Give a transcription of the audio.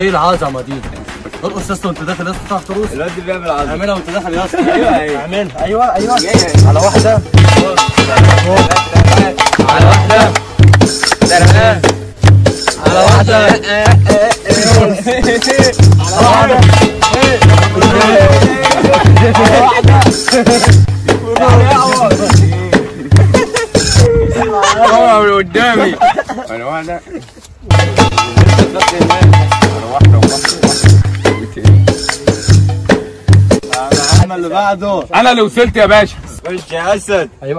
ايه العظمه دي ارقص يا اسطى وانت داخل يا اسطى تعرف ترقص الواد بيعمل عظمه اعملها وانت داخل يا اسطى ايوه ايوه اعملها ايوه ايوه جاي. على واحده على واحده تمام على واحده على واحده هو من قدامي على واحده على واحده اللي بعده انا اللي وصلت يا باشا خش يا اسد